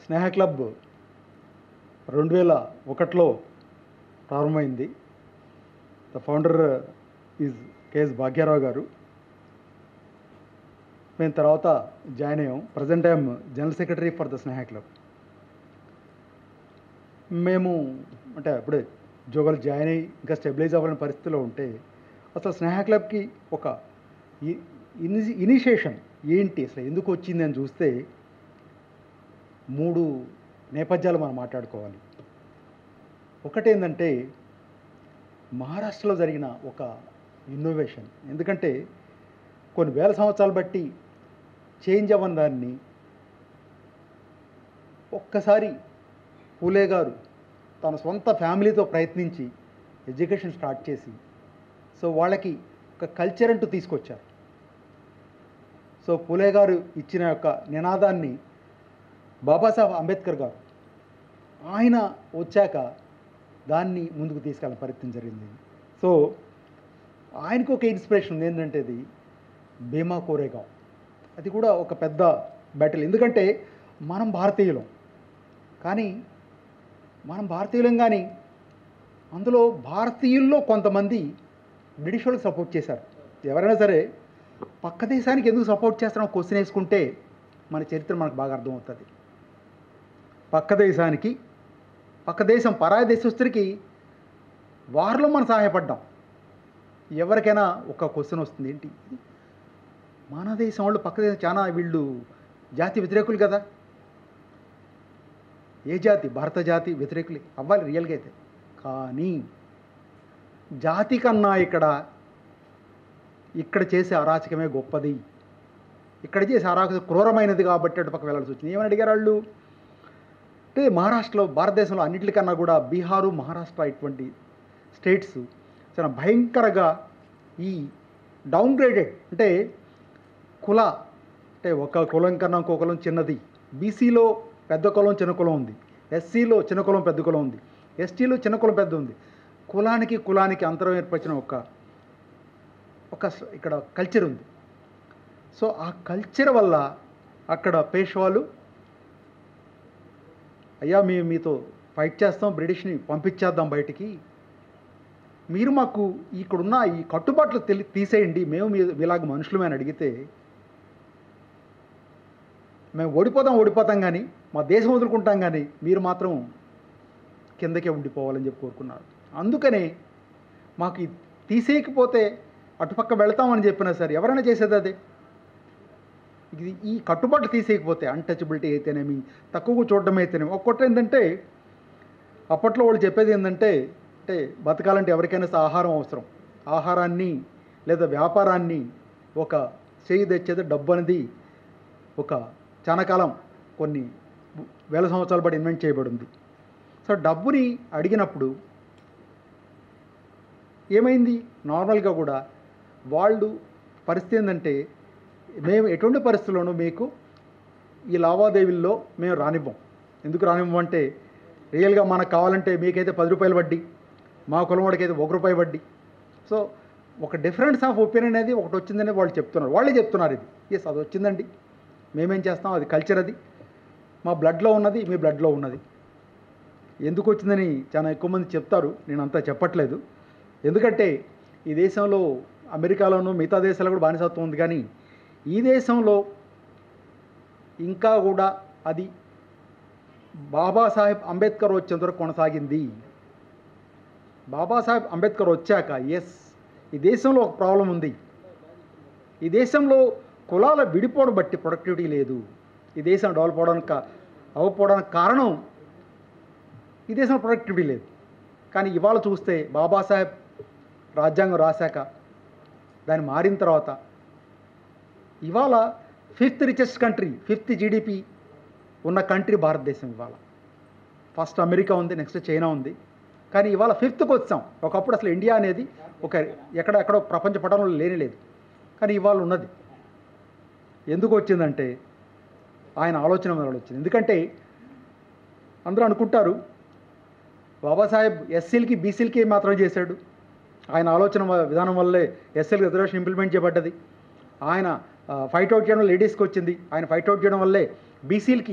స్నేహ club రెండు వేల ఒకటిలో ప్రారంభమైంది the founder is KS Bhagyarao garu మేము తర్వాత జాయిన్ అయ్యాం present I'm general secretary for the Sneha club మేము అంటే అప్పుడే ఉద్యోగాలు జాయిన్ అయ్యి ఇంకా స్టెబిలైజ్ అవ్వాలని పరిస్థితిలో ఉంటే అసలు స్నేహ క్లబ్కి ఒక ఇ- ఇని ఇనిషియేషన్ ఏంటి అసలు ఎందుకు వచ్చింది అని చూస్తే మూడు నేపథ్యాలు మనం మాట్లాడుకోవాలి ఒకటేంటంటే మహారాష్ట్రలో జరిగిన ఒక ఇన్నోవేషన్ ఎందుకంటే కొన్ని వేల సంవత్సరాలు బట్టి చేంజ్ అవ్వని దాన్ని ఒక్కసారి పూలే గారు తన సొంత ఫ్యామిలీతో ప్రయత్నించి ఎడ్యుకేషన్ స్టార్ట్ చేసి సో వాళ్ళకి ఒక కల్చర్ అంటూ తీసుకొచ్చారు సో పూలే గారు ఇచ్చిన యొక్క నినాదాన్ని బాబాసాహెబ్ అంబేద్కర్ గారు ఆయన వచ్చాక దాన్ని ముందుకు తీసుకెళ్ళిన ప్రయత్నం జరిగింది సో ఆయనకు ఒక ఇన్స్పిరేషన్ ఉంది ఏంటంటే అది భీమా కోరేగాం అది కూడా ఒక పెద్ద బ్యాటిల్ ఎందుకంటే మనం భారతీయులం కానీ మనం భారతీయులం కానీ అందులో భారతీయుల్లో కొంతమంది బ్రిటిష్ వాళ్ళకి సపోర్ట్ చేశారు ఎవరైనా సరే పక్క దేశానికి ఎందుకు సపోర్ట్ చేస్తారో క్వశ్చన్ వేసుకుంటే మన చరిత్ర మనకు బాగా అర్థమవుతుంది పక్క దేశానికి పక్క దేశం పరాయ దేశస్తుడికి వారిలో మనం సహాయపడ్డాం ఎవరికైనా ఒక క్వశ్చన్ వస్తుంది ఏంటి మన దేశం వాళ్ళు పక్క దేశం చాలా వీళ్ళు జాతి వ్యతిరేకులు కదా ఏ జాతి భారత జాతి వ్యతిరేకులే అవ్వాలి రియల్గా అయితే కానీ జాతి కన్నా ఇక్కడ ఇక్కడ చేసే అరాచకమే గొప్పది ఇక్కడ చేసే అరాచక క్రూరమైనది కాబట్టి అటు పక్క వెళ్ళాల్సి వచ్చింది ఏమని అడిగారు వాళ్ళు అంటే మహారాష్ట్రలో భారతదేశంలో అన్నిటికన్నా కూడా బీహారు మహారాష్ట్ర ఇటువంటి స్టేట్స్ చాలా భయంకరంగా ఈ డౌన్గ్రేడెడ్ అంటే కుల అంటే ఒక కులం కన్నా ఇంకో కులం చిన్నది బీసీలో పెద్ద కులం చిన్న కులం ఉంది ఎస్సీలో చిన్న కులం పెద్ద కులం ఉంది ఎస్టీలో చిన్న కులం పెద్ద ఉంది కులానికి కులానికి అంతరం ఏర్పరిచిన ఒక ఒక స- ఇక్కడ కల్చర్ ఉంది సో ఆ కల్చర్ వల్ల అక్కడ పేష్వాలు అయ్యా మేము మీతో ఫైట్ చేస్తాం బ్రిటిష్ని పంపించేద్దాం బయటికి మీరు మాకు ఇక్కడున్న ఈ కట్టుబాట్లు తెలి తీసేయండి మేము మీ మీలాగా మనుషులమే అని అడిగితే మేము ఓడిపోతాం ఓడిపోతాం కానీ మా దేశం వదులుకుంటాం కానీ మీరు మాత్రం కిందకే ఉండిపోవాలని చెప్పి కోరుకున్నారు అందుకనే మాకు ఇది తీసేయకపోతే అటుపక్క వెళ్తామని చెప్పినా సరే ఎవరైనా చేసేది అదే ఇది ఈ కట్టుబాట్లు తీసేయకపోతే అన్టచబిలిటీ అయితేనేమి తక్కువ చూడడం అయితేనేమి ఒక్కొక్కటి ఏంటంటే అప్పట్లో వాళ్ళు చెప్పేది ఏంటంటే అంటే బతకాలంటే ఎవరికైనా స- ఆహారం అవసరం ఆహారాన్ని లేదా వ్యాపారాన్ని ఒక చేయి తెచ్చేది డబ్బు అనేది ఒక చాలా కాలం కొన్ని వేల సంవత్సరాల పాటు ఇన్వెంట్ చేయబడింది సో డబ్బుని అడిగినప్పుడు ఏమైంది నార్మల్గా కూడా వాళ్ళు పరిస్థితి ఏంటంటే మేము ఎటువంటి పరిస్థితుల్లోనూ మీకు ఈ లావాదేవీల్లో మేము రానివ్వం ఎందుకు రానివ్వం అంటే రియల్గా మనకు కావాలంటే మీకైతే పది రూపాయలు వడ్డీ మా కులవాడికి అయితే ఒక రూపాయి వడ్డీ సో ఒక డిఫరెన్స్ ఆఫ్ ఒపీనియన్ అనేది ఒకటి వచ్చిందని వాళ్ళు చెప్తున్నారు వాళ్ళే చెప్తున్నారు ఇది ఎస్ అది వచ్చిందండి మేమేం చేస్తాం అది కల్చర్ అది మా బ్లడ్లో ఉన్నది మీ బ్లడ్లో ఉన్నది ఎందుకు వచ్చిందని చాలా ఎక్కువ మంది చెప్తారు నేను అంతా చెప్పట్లేదు ఎందుకంటే ఈ దేశంలో అమెరికాలోనూ మిగతా దేశాల్లో కూడా బానిసత్వం ఉంది కానీ ఈ దేశంలో ఇంకా కూడా అది బాబాసాహెబ్ అంబేద్కర్ వచ్చేంత వరకు కొనసాగింది బాబాసాహెబ్ అంబేద్కర్ వచ్చాక ఎస్ ఈ దేశంలో ఒక ప్రాబ్లం ఉంది ఈ దేశంలో కులాల విడిపోవడం బట్టి ప్రొడక్టివిటీ లేదు ఈ దేశం డెవలప్ అవడానికి కా- అవ్వకపోవడానికి కారణం ఈ దేశంలో ప్రొడక్టివిటీ లేదు కానీ ఇవాళ చూస్తే బాబాసాహెబ్ రాజ్యాంగం రాశాక దాన్ని మారిన తర్వాత ఇవాళ fifth richest country fifth GDP ఉన్న కంట్రీ భారతదేశం ఇవాళ ఫస్ట్ అమెరికా ఉంది నెక్స్ట్ చైనా ఉంది కానీ ఇవాళ ఫిఫ్త్కి వచ్చాం ఒకప్పుడు అసలు ఇండియా అనేది ఒక ఎక్కడ ఎక్కడో ప్రపంచ పటంలో లేనే లేదు కానీ ఇవాళ ఉన్నది ఎందుకు వచ్చిందంటే ఆయన ఆలోచన వల్ల వచ్చింది ఎందుకంటే అందరూ అనుకుంటారు బాబాసాహెబ్ ఎస్సీలకి బీసీలకి మాత్రం చేశాడు ఆయన ఆలోచన వ- విధానం వల్లే ఎస్సీలకి రిజర్వేషన్ ఇంప్లిమెంట్ చేయబడ్డది ఆయన ఫైట్ అవుట్ చేయడం లేడీస్కి వచ్చింది ఆయన ఫైట్ అవుట్ చేయడం వల్లే బీసీలకి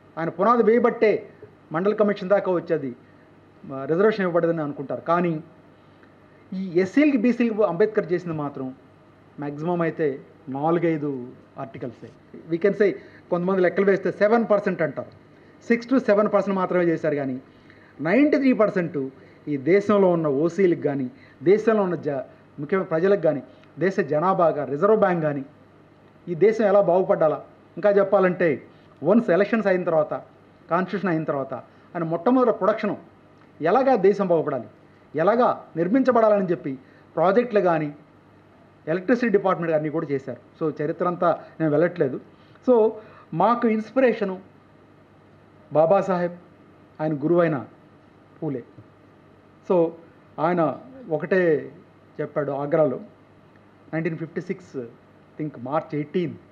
ఆయన పునాది వేయబట్టే మండల కమిషన్ దాకా వచ్చేది రిజర్వేషన్ ఇవ్వబడదని అనుకుంటారు కానీ ఈ ఎస్సీలకి బీసీలకి అంబేద్కర్ చేసింది మాత్రం మ్యాక్సిమం అయితే నాలుగైదు ఆర్టికల్సే వీ కెన్ సే కొంతమంది లెక్కలు వేస్తే సెవెన్ పర్సెంట్ అంటారు సిక్స్ టు సెవెన్ పర్సెంట్ మాత్రమే చేశారు కానీ నైంటీ త్రీ పర్సెంట్ ఈ దేశంలో ఉన్న ఓసీలకు కానీ దేశంలో ఉన్న జ ముఖ్యమైన ప్రజలకు కానీ దేశ జనాభాగా రిజర్వ్ బ్యాంక్ కానీ ఈ దేశం ఎలా బాగుపడాలా ఇంకా చెప్పాలంటే వన్స్ ఎలక్షన్స్ అయిన తర్వాత కాన్స్టిట్యూషన్ అయిన తర్వాత ఆయన మొట్టమొదటి ప్రొడక్షన్ ఎలాగా దేశం బాగుపడాలి ఎలాగా నిర్మించబడాలని చెప్పి ప్రాజెక్టులు కానీ ఎలక్ట్రిసిటీ డిపార్ట్మెంట్ అన్నీ కూడా చేశారు సో చరిత్ర అంతా నేను వెళ్ళట్లేదు సో మాకు ఇన్స్పిరేషను బాబాసాహెబ్ ఆయన గురువైన పూలే సో ఆయన ఒకటే చెప్పాడు ఆగ్రాలో nineteen fifty six think March eighteenth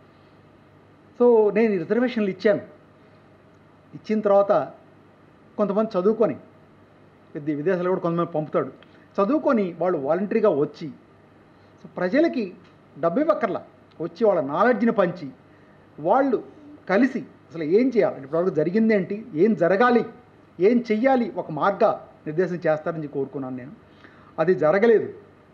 so నేను ఈ రిజర్వేషన్లు ఇచ్చాను ఇచ్చిన తర్వాత కొంతమంది చదువుకొని విద్య విదేశాలు కూడా కొంతమంది పంపుతాడు చదువుకొని వాళ్ళు వాలంటరీగా వచ్చి సో ప్రజలకి డబ్బు ఇవ్వక్కర్లా వచ్చి వాళ్ళ నాలెడ్జ్ని పంచి వాళ్ళు కలిసి అసలు ఏం చేయాలి ఇప్పటివరకు జరిగింది ఏంటి ఏం జరగాలి ఏం చెయ్యాలి ఒక మార్గ నిర్దేశం చేస్తారని కోరుకున్నాను నేను అది జరగలేదు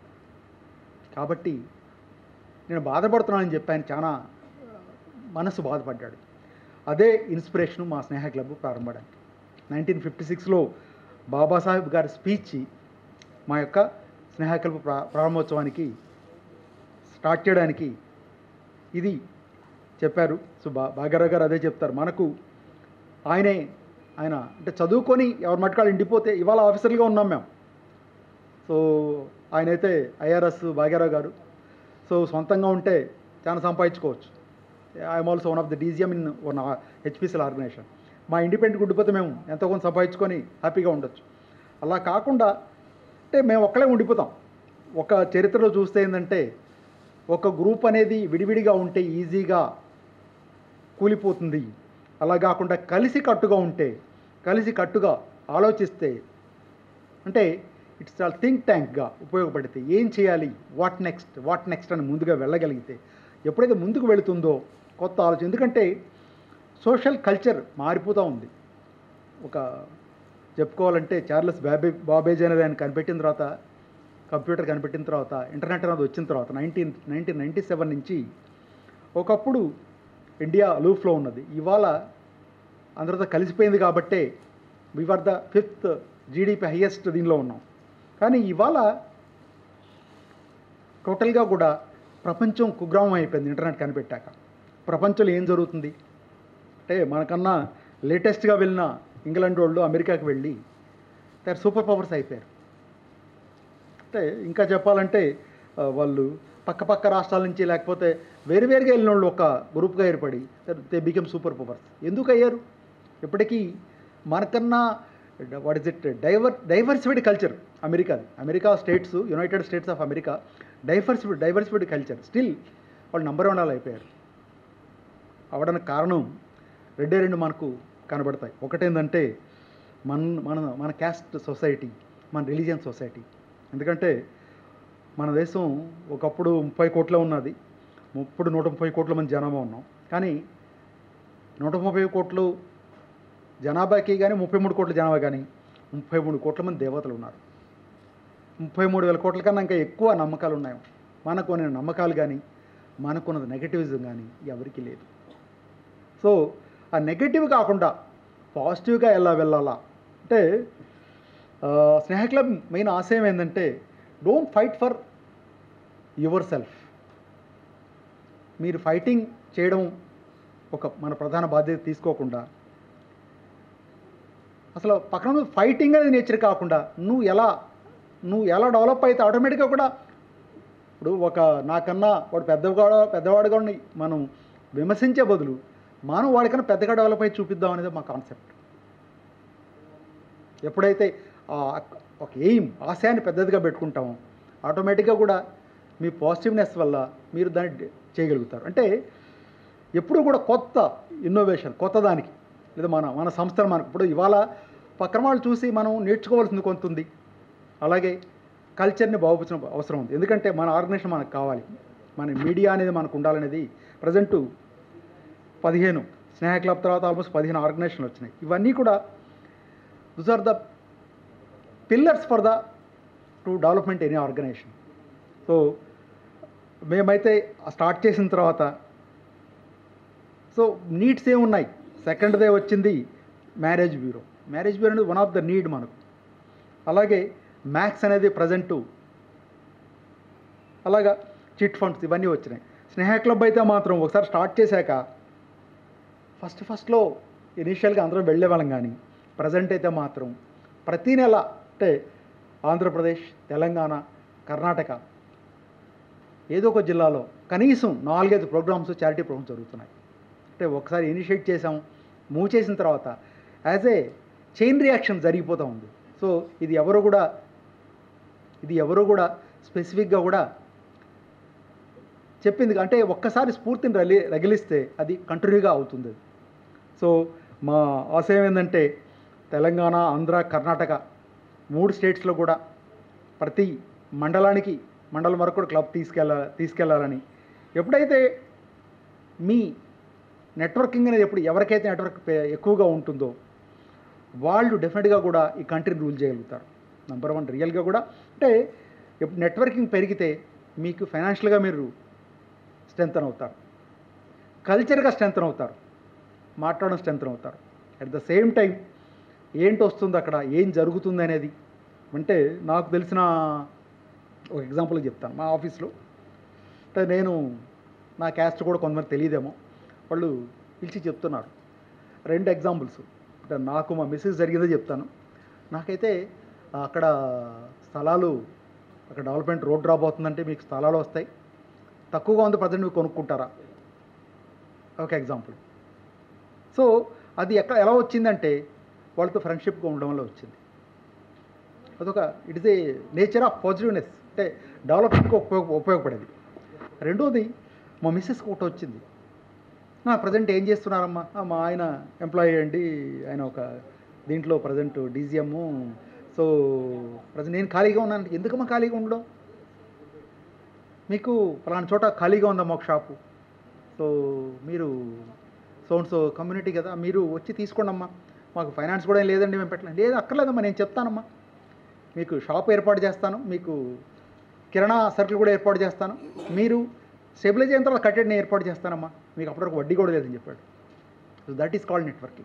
కాబట్టి నేను బాధపడుతున్నానని చెప్పి ఆయన చాలా మనసు బాధపడ్డాడు అదే ఇన్స్పిరేషను మా స్నేహ క్లబ్ ప్రారంభడానికి నైన్టీన్ ఫిఫ్టీ సిక్స్లో బాబాసాహెబ్ గారి స్పీచ్ మా యొక్క స్నేహ క్లబ్ ప్రా ప్రారంభోత్సవానికి స్టార్ట్ చేయడానికి ఇది చెప్పారు సో బా భాగ్యరావు గారు అదే చెప్తారు మనకు ఆయనే ఆయన అంటే చదువుకొని ఎవరి మట్టుకాలు ఇండిపోతే ఇవాళ ఆఫీసర్లుగా ఉన్నాం మేము సో ఆయన అయితే ఐఆర్ఎస్ భాగ్యరావు గారు సో సొంతంగా ఉంటే చాలా సంపాదించుకోవచ్చు I'm also one of the DGM in one HPCL organization మా ఇండిపెండెంట్ ఉండిపోతే మేము ఎంతో కొంత సంపాదించుకొని హ్యాపీగా ఉండొచ్చు అలా కాకుండా అంటే మేము ఒక్కలే ఉండిపోతాం ఒక చరిత్రలో చూస్తే ఏంటంటే ఒక గ్రూప్ అనేది విడివిడిగా ఉంటే ఈజీగా కూలిపోతుంది అలా కాకుండా కలిసి కట్టుగా ఉంటే కలిసి కట్టుగా ఆలోచిస్తే అంటే ఇట్స్ ఆల్ థింక్ ట్యాంక్గా ఉపయోగపడితే ఏం చేయాలి వాట్ నెక్స్ట్ వాట్ నెక్స్ట్ అని ముందుగా వెళ్ళగలిగితే ఎప్పుడైతే ముందుకు వెళుతుందో కొత్త ఆలోచన ఎందుకంటే సోషల్ కల్చర్ మారిపోతూ ఉంది ఒక చెప్పుకోవాలంటే చార్లెస్ బాబే బాబేజ్ అనేది ఆయన కనిపెట్టిన తర్వాత కంప్యూటర్ కనిపెట్టిన తర్వాత ఇంటర్నెట్ అనేది వచ్చిన తర్వాత నైన్టీన్ నైన్టీన్ నైంటీ సెవెన్ నుంచి ఒకప్పుడు ఇండియా అలూఫ్లో ఉన్నది ఇవాళ అందరితో కలిసిపోయింది కాబట్టే we're the fifth GDP highest దీనిలో ఉన్నాం కానీ ఇవాళ టోటల్గా కూడా ప్రపంచం కుగ్రామం అయిపోయింది ఇంటర్నెట్ కనిపెట్టాక ప్రపంచంలో ఏం జరుగుతుంది అంటే మనకన్నా లేటెస్ట్గా వెళ్ళిన ఇంగ్లాండ్ వాళ్ళు అమెరికాకి వెళ్ళి దాని సూపర్ పవర్స్ అయిపోయారు అంటే ఇంకా చెప్పాలంటే ఆ, వాళ్ళు పక్క పక్క రాష్ట్రాల నుంచి లేకపోతే వేరు వేరుగా వెళ్ళిన వాళ్ళు ఒక గ్రూప్గా ఏర్పడి దే బికమ్ సూపర్ పవర్స్ ఎందుకు అయ్యారు ఇప్పటికీ మనకన్నా what is it diver diversified culture అమెరికాది America states United States of America diversified diversified culture still వాళ్ళు నంబర్ వన్ వాళ్ళు అయిపోయారు అవడానికి కారణం రెండే రెండు మనకు కనబడతాయి ఒకటేంటంటే మన మన మన క్యాస్ట్ సొసైటీ మన రిలీజియన్ సొసైటీ ఎందుకంటే మన దేశం ఒకప్పుడు ముప్పై కోట్ల ఉన్నది ఇప్పుడు నూట ముప్పై కోట్ల మంది జనాభా ఉన్నాం కానీ నూట ముప్పై కోట్లు జనాభాకి కానీ ముప్పై మూడు కోట్ల జనాభా కానీ ముప్పై మూడు కోట్ల మంది దేవతలు ఉన్నారు ముప్పై మూడు వేల కోట్ల కన్నా ఇంకా ఎక్కువ నమ్మకాలు ఉన్నాయి మనకున్న నమ్మకాలు కానీ మనకున్నది నెగటివిజం కానీ ఎవరికీ లేదు సో ఆ నెగటివ్ కాకుండా పాజిటివ్గా ఎలా వెళ్ళాలా అంటే ఆ, స్నేహ క్లబ్ మెయిన్ ఆశయం ఏంటంటే don't fight for yourself మీరు ఫైటింగ్ చేయడం ఒక మన ప్రధాన బాధ్యత తీసుకోకుండా అసలు పక్కన ఫైటింగ్ అనేది నేచర్ కాకుండా నువ్వు ఎలా నువ్వు ఎలా డెవలప్ అయితే ఆటోమేటిక్గా కూడా ఇప్పుడు ఒక నాకన్నా వాడు పెద్దవాడు పెద్దవాడుగా ఉండి మనం విమర్శించే బదులు మనం వాడికన్నా పెద్దగా డెవలప్ అయి చూపిద్దాం అనేది మా కాన్సెప్ట్ ఎప్పుడైతే ఆ ఒక ఎయిమ్ ఆశయాన్ని పెద్దదిగా పెట్టుకుంటామో ఆటోమేటిక్గా కూడా మీ పాజిటివ్నెస్ వల్ల మీరు దాన్ని డి- చేయగలుగుతారు అంటే ఎప్పుడు కూడా కొత్త ఇన్నోవేషన్ కొత్త దానికి లేదా మన మన సంస్థను మనకు ఇప్పుడు ఇవాళ పక్కన వాళ్ళు చూసి మనం నేర్చుకోవాల్సింది కొంత ఉంది అలాగే కల్చర్ని బాగుపరచిన అవసరం ఉంది ఎందుకంటే మన ఆర్గనైజేషన్ మనకు కావాలి మన మీడియా అనేది మనకు ఉండాలనేది ప్రజెంటు పదిహేను స్నేహ క్లబ్ తర్వాత ఆల్మోస్ట్ పదిహేను ఆర్గనైజేషన్లు వచ్చినాయి ఇవన్నీ కూడా this are the pillars for the to development any organization so మేమైతే స్టార్ట్ చేసిన తర్వాత సో నీడ్స్ ఏమున్నాయి సెకండ్దే వచ్చింది మ్యారేజ్ బ్యూరో మ్యారేజ్ బ్యూరో అనేది వన్ ఆఫ్ ద నీడ్ మనకు అలాగే మ్యాథ్స్ అనేది ప్రజెంటు అలాగా చిట్ ఫండ్స్ ఇవన్నీ వచ్చినాయి స్నేహ క్లబ్ అయితే మాత్రం ఒకసారి స్టార్ట్ చేశాక ఫస్ట్ ఫస్ట్లో ఇనీషియల్గా అందరం వెళ్ళేవాళ్ళం కానీ ప్రజెంట్ అయితే మాత్రం ప్రతీ నెల అంటే ఆంధ్రప్రదేశ్ తెలంగాణ కర్ణాటక ఏదో ఒక జిల్లాలో కనీసం నాలుగైదు ప్రోగ్రామ్స్ చారిటీ ప్రోగ్రామ్స్ జరుగుతున్నాయి అంటే ఒకసారి ఇనిషియేట్ చేసాం మూవ్ చేసిన తర్వాత యాజ్ ఏ చైన్ రియాక్షన్ జరిగిపోతూ ఉంది సో ఇది ఎవరు కూడా ఇది ఎవరు కూడా స్పెసిఫిక్గా కూడా చెప్పింది అంటే ఒక్కసారి స్ఫూర్తిని రలి రగిలిస్తే అది కంటిన్యూగా అవుతుంది అది సో మా ఆశయం ఏంటంటే తెలంగాణ ఆంధ్ర కర్ణాటక మూడు స్టేట్స్లో కూడా ప్రతి మండలానికి మండలం వరకు కూడా క్లబ్ తీసుకెళ్ళ తీసుకెళ్ళాలని ఎప్పుడైతే మీ నెట్వర్కింగ్ అనేది ఎప్పుడు ఎవరికైతే నెట్వర్క్ పె- ఎక్కువగా ఉంటుందో వాళ్ళు డెఫినెట్గా కూడా ఈ కంట్రీని రూల్ చేయగలుగుతారు నెంబర్ వన్ రియల్గా కూడా అంటే ఎప్పుడు నెట్వర్కింగ్ పెరిగితే మీకు ఫైనాన్షియల్గా మీరు స్ట్రెంగ్తన్ అవుతారు కల్చర్గా స్ట్రెంగ్తన్ అవుతారు మాట్లాడడం స్ట్రెంగ్తన్ అవుతారు అట్ ద సేమ్ టైం ఏంటి వస్తుంది అక్కడ ఏం జరుగుతుంది అనేది అంటే నాకు తెలిసిన ఒక ఎగ్జాంపుల్ చెప్తాను మా ఆఫీస్లో అంటే నేను నా క్యాస్ట్ కూడా కొంతమంది తెలియదేమో వాళ్ళు పిలిచి చెప్తున్నారు రెండు ఎగ్జాంపుల్స్ అంటే నాకు మా మిస్సెస్ జరిగిందే చెప్తాను నాకైతే అక్కడ స్థలాలు అక్కడ డెవలప్మెంట్ రోడ్ రాబోతుందంటే మీకు స్థలాలు వస్తాయి తక్కువగా ఉంది ప్రజెంట్ మీరు కొనుక్కుంటారా ఒక ఎగ్జాంపుల్ సో అది ఎక్కడ ఎలా వచ్చిందంటే వాళ్ళతో ఫ్రెండ్షిప్గా ఉండడం వల్ల వచ్చింది అదొక it is a nature of positiveness అంటే డెవలప్మెంట్కి ఉపయోగ ఉపయోగపడేది రెండోది మా మిస్సెస్కి ఒకటి వచ్చింది నా ప్రజెంట్ ఏం చేస్తున్నారమ్మా "ఆ, మా ఆయన ఎంప్లాయీ అండి ఆయన ఒక దీంట్లో ప్రజెంట్ డీజీఎమ్ సో ప్రజెంట్ నేను ఖాళీగా ఉన్నాను ఎందుకమ్మా ఖాళీగా ఉండడం మీకు పలానా చోట ఖాళీగా ఉందమ్మా ఒక షాపు సో మీరు సోన్ సో కమ్యూనిటీ కదా మీరు వచ్చి తీసుకోండి అమ్మా మాకు ఫైనాన్స్ కూడా ఏం లేదండి మేము పెట్టలేదు లేదు అక్కర్లేదమ్మా నేను చెప్తానమ్మా మీకు షాప్ ఏర్పాటు చేస్తాను మీకు కిరాణా సర్కిల్ కూడా ఏర్పాటు చేస్తాను మీరు స్టెబిలైజ్ అయిన తర్వాత కట్టెడ్ నేను ఏర్పాటు చేస్తానమ్మా మీకు అప్పటివరకు వడ్డీ కూడా లేదని చెప్పాడు so that is called networking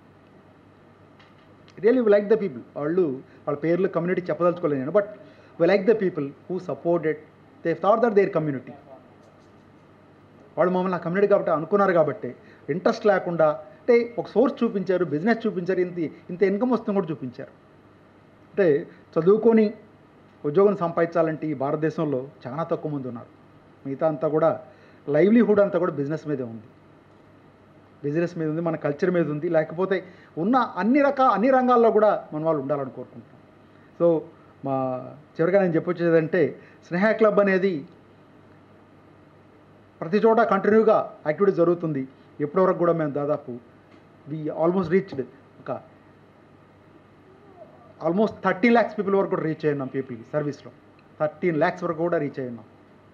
really we like the people వాళ్ళు వాళ్ళ పేర్లు కమ్యూనిటీ చెప్పదలుచుకోలేదు నేను but we like the people who supported they thought that there community వాళ్ళు మమ్మల్ని ఆ కమ్యూనిటీ కాబట్టి అనుకున్నారు కాబట్టి ఇంట్రెస్ట్ లేకుండా అంటే ఒక సోర్స్ చూపించారు బిజినెస్ చూపించారు ఇంత ఇంత ఇన్కమ్ వస్తుంది కూడా చూపించారు అంటే చదువుకొని ఉద్యోగం సంపాదించాలంటే ఈ భారతదేశంలో చాలా తక్కువ మంది ఉన్నారు మిగతా అంతా కూడా లైవ్లీహుడ్ అంతా కూడా బిజినెస్ మీదే ఉంది బిజినెస్ మీద ఉంది మన కల్చర్ మీద ఉంది లేకపోతే ఉన్న అన్ని రకాల అన్ని రంగాల్లో కూడా మన వాళ్ళు ఉండాలని కోరుకుంటున్నాం సో మా చివరిగా నేను చెప్పొచ్చేదంటే స్నేహ క్లబ్ అనేది ప్రతి చోట కంటిన్యూగా యాక్టివిటీ జరుగుతుంది ఎప్పటివరకు కూడా మేము దాదాపు వి ఆల్మోస్ట్ రీచ్డ్ ఒక ఆల్మోస్ట్ థర్టీ ల్యాక్స్ పీపుల్ వరకు కూడా రీచ్ అయ్యాం పీపుల్ సర్వీస్లో థర్టీన్ ల్యాక్స్ వరకు కూడా రీచ్ అయ్యాం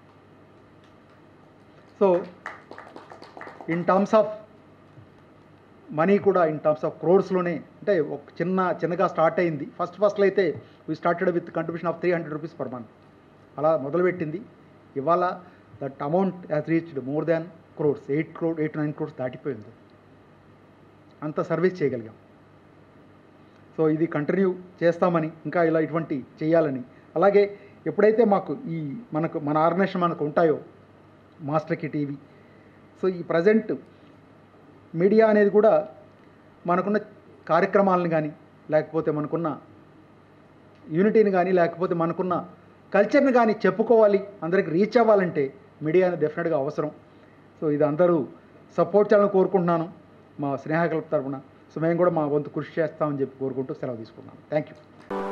so in terms of money కూడా ఇన్ టర్మ్స్ ఆఫ్ క్రోర్స్లోనే అంటే ఒక చిన్న చిన్నగా స్టార్ట్ అయింది ఫస్ట్ ఫస్ట్లో అయితే we started with contribution of three hundred rupees per month అలా మొదలుపెట్టింది ఇవాళ that amount has reached more than crores eight crore eight nine crores దాటిపోయింది అంత సర్వీస్ చేయగలిగాం సో ఇది కంటిన్యూ చేస్తామని ఇంకా ఇలా ఇటువంటి చేయాలని అలాగే ఎప్పుడైతే మాకు ఈ మనకు మన ఆర్గనైజేషన్ మనకు ఉంటాయో మాస్టర్కి టీవీ సో ఈ ప్రజెంట్ మీడియా అనేది కూడా మనకున్న కార్యక్రమాలను కానీ లేకపోతే మనకున్న యూనిటీని కానీ లేకపోతే మనకున్న కల్చర్ని కానీ చెప్పుకోవాలి అందరికి రీచ్ అవ్వాలంటే మీడియా అనేది డెఫినెట్గా అవసరం సో ఇది అందరూ సపోర్ట్ చేయాలని కోరుకుంటున్నాను మా స్నేహ క్లబ్ తరఫున సో మేము కూడా మా వంతు కృషి చేస్తామని చెప్పి కోరుకుంటూ సెలవు తీసుకున్నాను థ్యాంక్ యూ